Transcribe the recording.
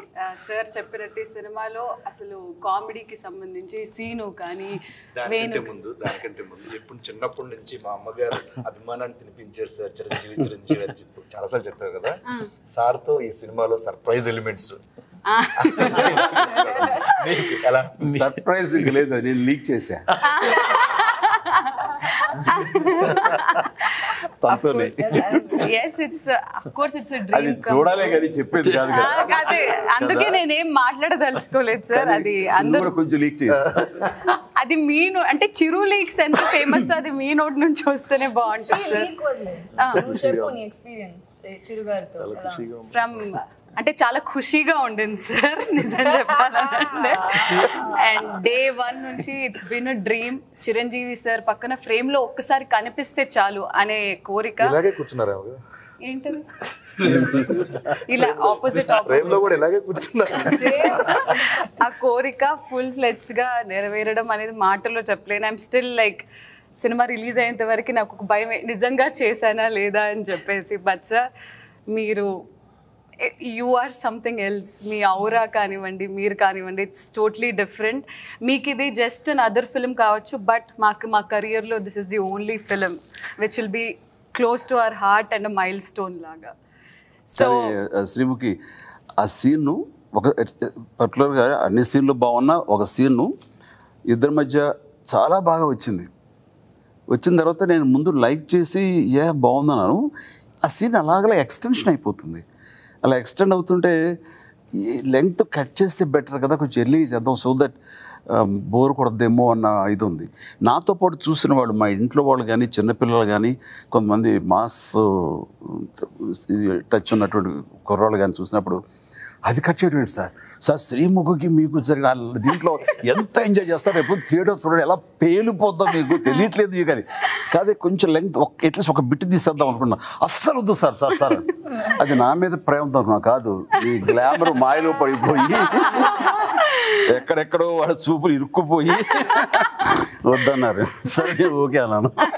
Sir చెప్పినట్టు ఈ సినిమాలో అసలు కామెడీకి సంబంధించి సీను కానీ దానికంటే వేణు ముందు దానికంటే ముందు ఎప్పుడు చిన్నప్పటి నుంచి మా అమ్మగారు అభిమానాన్ని తినిపించారు సార్ చిరంజీవి చిరంజీవి అని చెప్పి చాలాసార్లు చెప్పారు కదా సార్తో ఈ సినిమాలో సర్ప్రైజ్ ఎలిమెంట్స్ ఆ, మీకు ఎలా సర్ప్రైజ్ లేదు నేను లీక్ చేశా తనతోనే yes it's of course it's a అది dream come చూడాలే కానీ చెప్పేది కాదు ఆ, కదా అదే అందుకే నేనేం మాట్లాడదలుచుకోలేదు సార్ అది ఇది అందరూ కూడా కొంచెం లీక్ చేయొచ్చు అది మీ నో- అంటే చిరు లీక్స్ ఎంత ఫేమస్ అది మీ నోట్ నుంచి వస్తేనే బాగుంటుంది సార్ లీక్ వదిలేదు నువ్వు చెప్పు నీ ఎక్స్పీరియన్స్ చిరుగారితో ఎలా ఫ్రమ్ అంటే చాలా ఖుషీగా ఉండింది సార్ నిజం చెప్పాలంటే అండ్ డే వన్ నుంచి it's been a dream Chiranjeevi sir పక్కన ఫ్రేమ్ లో ఒక్కసారి కనిపిస్తే చాలు అనే కోరిక ఇలాగే కూర్చున్నారేమో కదా ఏంటది ఇలా ఆపోజిట్ ఫ్రేమ్ లో ఆపోజిట్ కూడా ఇలాగే కూర్చున్నారు ఆ కోరిక ఫుల్ ఫ్లెజ్డ్ గా నెరవేరడం అనేది మాటల్లో చెప్పలేను I'm still like cinema release అయ్యేంత వరకు నాకు ఒక భయం నిజంగా చేశానా లేదా అని చెప్పేసి బట్ సార్ మీరు యు ఆర్ సంథింగ్ ఎల్స్ మీ ఔరా కానివ్వండి మీరు కానివ్వండి ఇట్స్ టోటలీ డిఫరెంట్ మీకు ఇది జస్ట్ అన్ అదర్ ఫిల్మ్ కావచ్చు బట్ మాకు మా కెరియర్లో this is the only film which will be close to our heart and milestone లాగా సో కానీ ఆ, శ్రీముఖి ఆ సీన్ను ఒక పర్టికులర్గా అన్ని సీన్లు బాగున్నా ఒక సీన్ను ఇద్దరి మధ్య చాలా బాగా వచ్చింది వచ్చిన తర్వాత నేను ముందు లైక్ చేసి ఏ బాగుందన్నాను ఆ సీన్ అలాగలా ఎక్స్టెన్షన్ అయిపోతుంది అలా ఎక్స్టెండ్ అవుతుంటే ఈ లెంగ్త్ కట్ చేస్తే బెటర్ కదా కొంచెం ఎర్లీ చేద్దాం సో దట్ బోర్ కొడద్దేమో అన్న ఇది ఉంది నాతో పాటు చూసిన వాళ్ళు మా ఇంట్లో వాళ్ళు కానీ చిన్నపిల్లలు కానీ కొంతమంది మాస్ టచ్ ఉన్నటువంటి కుర్రాళ్ళు కానీ చూసినప్పుడు అది కట్ చేయడం ఏంటి సార్ సార్ శ్రీముఖికి మీకు జరిగిన ఆ దీంట్లో ఎంత ఎంజాయ్ చేస్తారు ఎప్పుడు థియేటర్ చూడండి ఎలా పేలిపోద్దాం మీకు తెలియట్లేదు మీకు అని కాదే కొంచెం లెంగ్త్ ఒక అట్లీస్ట్ ఒక బిట్ తీసేద్దాం అనుకున్నా అస్సలు వద్దు సార్ సార్ సార్ అని. అది నా మీద ప్రేమతో అనుకున్నా కాదు ఈ గ్లామర్ మాయలో పడిపోయి ఎక్కడెక్కడో వాళ్ళ చూపులు ఇరుక్కుపోయి వద్దన్నారు సరే ఓకే అన్నాను